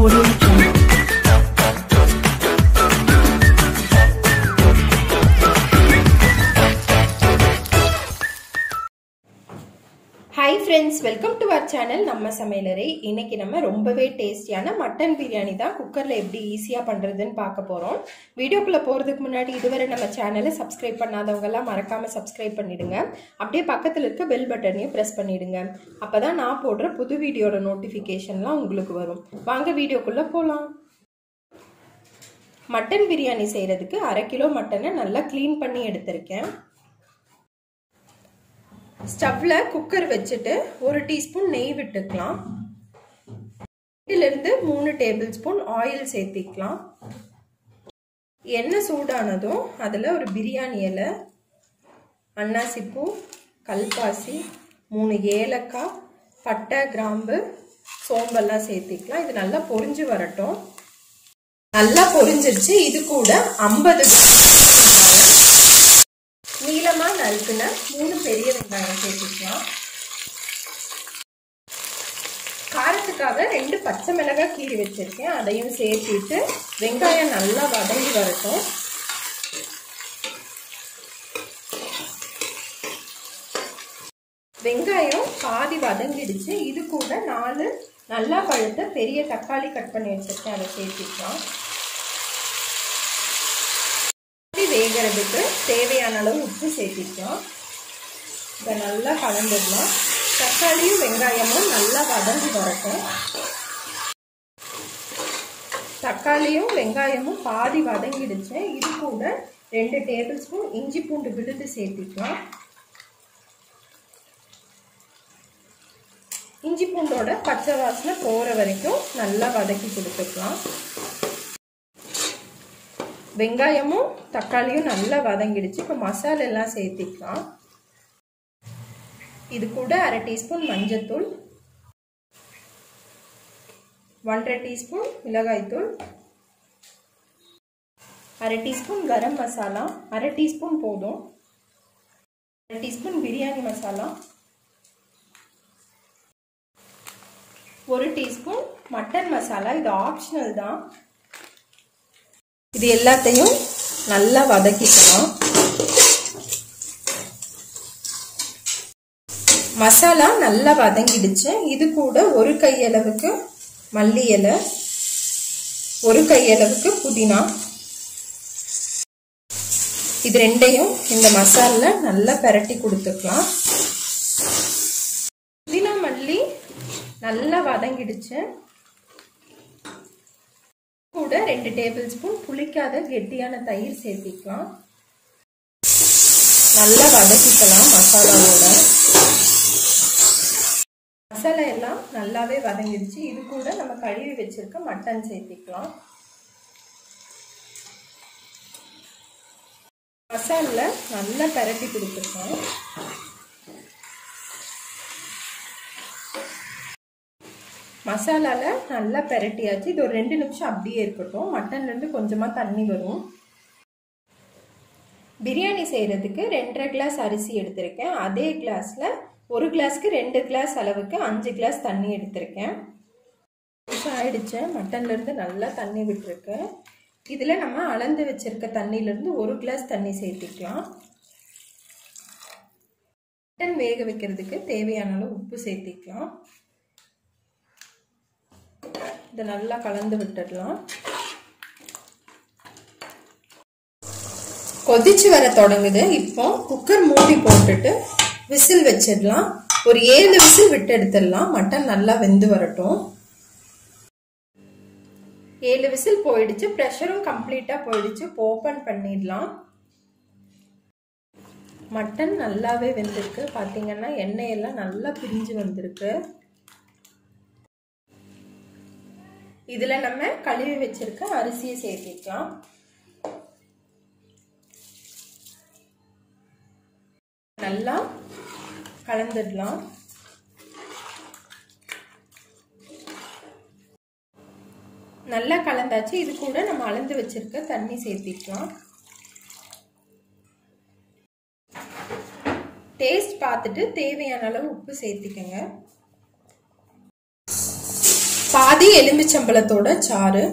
Audio Jungle. Hi friends welcome to our channel நம்ம சமையலறை இன்னைக்கு நம்ம ரொம்பவே டேஸ்டியான மட்டன் பிரியாணி தான் குக்கரில் எப்படி ஈஸியாக பண்ணுறதுன்னு பார்க்க போகிறோம் வீடியோக்குள்ளே போகிறதுக்கு முன்னாடி இதுவரை நம்ம சேனலை சப்ஸ்கிரைப் பண்ணாதவங்கெல்லாம் மறக்காமல் சப்ஸ்கிரைப் பண்ணிடுங்க அப்படியே பக்கத்தில் இருக்க பெல் பட்டனையும் ப்ரெஸ் பண்ணிடுங்க அப்போ தான் நான் போடுற புது வீடியோட நோட்டிஃபிகேஷன்லாம் உங்களுக்கு வரும் வாங்க வீடியோக்குள்ளே போகலாம் மட்டன் பிரியாணி செய்கிறதுக்கு அரை கிலோ மட்டனை நல்லா க்ளீன் பண்ணி எடுத்திருக்கேன் ஸ்டவ்ல குக்கர் வச்சுட்டு ஒரு டீஸ்பூன் நெய் விட்டுக்கலாம் இருந்து மூணு டேபிள் ஸ்பூன் ஆயில் சேர்த்திக்கலாம் எண்ணெய் சூடானதும் அதில் ஒரு பிரியாணி இலை அன்னாசிப்பூ கல்பாசி மூணு ஏலக்காய் பட்டை கிராம்பு சோம்பெல்லாம் சேர்த்திக்கலாம் இது நல்லா பொரிஞ்சு வரட்டும் நல்லா பொரிஞ்சிருச்சு இது கூட ஐம்பது நீளமா நறுக்குன மூணு பெரிய வெங்காயம் சேர்த்துக்கலாம் காரத்துக்காக ரெண்டு பச்சை மிளகாய் கீறி வச்சிருக்கேன் அதையும் சேர்த்துட்டு வெங்காயம் நல்லா வதங்கி வரட்டும் வெங்காயம் பாதி வதங்கிடுச்சு இது கூட நாலு நல்லா பழுத்த பெரிய தக்காளி கட் பண்ணி வச்சிருக்கேன் அதை சேர்த்துக்கலாம் வேகிறதுக்கு தேவையான அளவு உப்பு சேர்த்திக்கலாம் இதை நல்லா கலந்துடலாம் தக்காளியும் வெங்காயமும் நல்லா வதங்கி வரட்டும் தக்காளியும் வெங்காயமும் பாதி வதங்கிடுச்சு இது கூட ரெண்டு டேபிள் ஸ்பூன் இஞ்சி பூண்டு விழுது சேர்த்திக்கலாம் இஞ்சி பூண்டோட பச்சை வாசனை போகிற வரைக்கும் நல்லா வதக்கி கொடுத்துக்கலாம் வெங்காயமும் தக்காளியும் நல்லா வதங்கிடுச்சு இப்போ மசாலா எல்லாம் சேர்த்திக்கலாம் இது கூட அரை டீஸ்பூன் மஞ்சத்தூள் ஒன்றரை டீஸ்பூன் மிளகாய்த்தூள் அரை டீஸ்பூன் கரம் மசாலா அரை டீஸ்பூன் போதும் அரை டீஸ்பூன் பிரியாணி மசாலா ஒரு டீஸ்பூன் மட்டன் மசாலா இது ஆப்ஷனல் தான் இது எல்லாத்தையும் நல்லா வதக்கிக்கலாம் மசாலா நல்லா வதங்கிடுச்சு இது கூட ஒரு கையளவுக்கு மல்லி இலை ஒரு கையளவுக்கு புதினா இது ரெண்டையும் இந்த மசாலில் நல்லா பரட்டி கொடுத்துக்கலாம் புதினா மல்லி நல்லா வதங்கிடுச்சு கூட ரெண்டு டேபிள் ஸ்பூன் புளிக்காத கெட்டியான தயிர் சேர்த்திக்கலாம் நல்லா வதக்கிக்கலாம் மசாலாவோட மசாலா எல்லாம் நல்லாவே வதங்கிடுச்சு இது கூட நம்ம கழுவி வச்சிருக்க மட்டன் சேர்த்திக்கலாம் மசாலில் நல்லா பரட்டி கொடுத்துருக்கோம் மசாலாவில் நல்லா பெரட்டியாச்சு இது ஒரு ரெண்டு நிமிஷம் அப்படியே இருக்கட்டும் மட்டன்லேருந்து கொஞ்சமாக தண்ணி வரும் பிரியாணி செய்கிறதுக்கு ரெண்டரை கிளாஸ் அரிசி எடுத்திருக்கேன் அதே கிளாஸில் ஒரு கிளாஸ்க்கு ரெண்டு கிளாஸ் அளவுக்கு அஞ்சு கிளாஸ் தண்ணி எடுத்திருக்கேன் நிமிஷம் ஆயிடுச்சு மட்டன்லேருந்து நல்லா தண்ணி விட்டுருக்கு இதில் நம்ம அளந்து வச்சிருக்க தண்ணியிலேருந்து ஒரு கிளாஸ் தண்ணி சேர்த்திக்கலாம் மட்டன் வேக வைக்கிறதுக்கு தேவையான அளவு உப்பு சேர்த்திக்கலாம் இதை நல்லா கலந்து விட்டுடலாம் கொதிச்சு வர தொடங்குது இப்போ குக்கர் மூடி போட்டுட்டு விசில் வச்சிடலாம் ஒரு ஏழு விசில் விட்டு எடுத்துடலாம் மட்டன் நல்லா வெந்து வரட்டும் ஏழு விசில் போயிடுச்சு ப்ரெஷரும் கம்ப்ளீட்டா போயிடுச்சு ஓப்பன் பண்ணிடலாம் மட்டன் நல்லாவே வெந்திருக்கு பார்த்தீங்கன்னா எண்ணெயெல்லாம் நல்லா பிரிஞ்சு வந்திருக்கு இதுல நம்ம கழுவி வச்சிருக்க அரிசியை சேர்த்திக்கலாம் நல்லா கலந்துடலாம் நல்லா கலந்தாச்சு இது கூட நம்ம அளந்து வச்சிருக்க தண்ணி சேர்த்திக்கலாம் டேஸ்ட் பார்த்துட்டு தேவையான அளவு உப்பு சேர்த்திக்கங்க பாதி எலுமிச்சம்பழத்தோட சாறு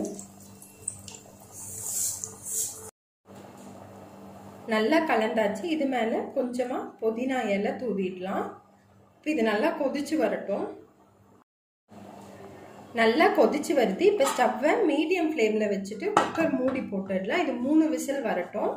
நல்லா கலந்தாச்சு இது மேலே கொஞ்சமாக புதினா இலை தூவிடலாம் இப்போ இது நல்லா கொதிச்சு வரட்டும் நல்லா கொதிச்சு வருது இப்போ ஸ்டவ்வை மீடியம் ஃப்ளேமில் வச்சுட்டு குக்கர் மூடி போட்டுடலாம் இது மூணு விசில் வரட்டும்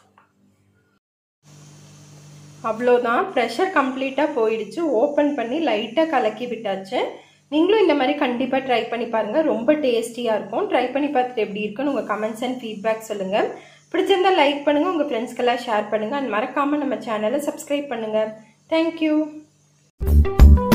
அவ்வளோதான் ப்ரெஷர் கம்ப்ளீட்டாக போயிடுச்சு ஓப்பன் பண்ணி லைட்டாக கலக்கி விட்டாச்சு நீங்களும் இந்த மாதிரி கண்டிப்பாக ட்ரை பண்ணி பாருங்கள் ரொம்ப டேஸ்டியாக இருக்கும் ட்ரை பண்ணி பார்த்துட்டு எப்படி இருக்குன்னு உங்கள் கமெண்ட்ஸ் அண்ட் ஃபீட்பேக் சொல்லுங்கள் பிடிச்சிருந்தா லைக் பண்ணுங்கள் உங்கள் ஃப்ரெண்ட்ஸ்க்கெல்லாம் ஷேர் பண்ணுங்கள் அண்ட் மறக்காமல் நம்ம சேனலை சப்ஸ்கிரைப் பண்ணுங்கள் தேங்க்யூ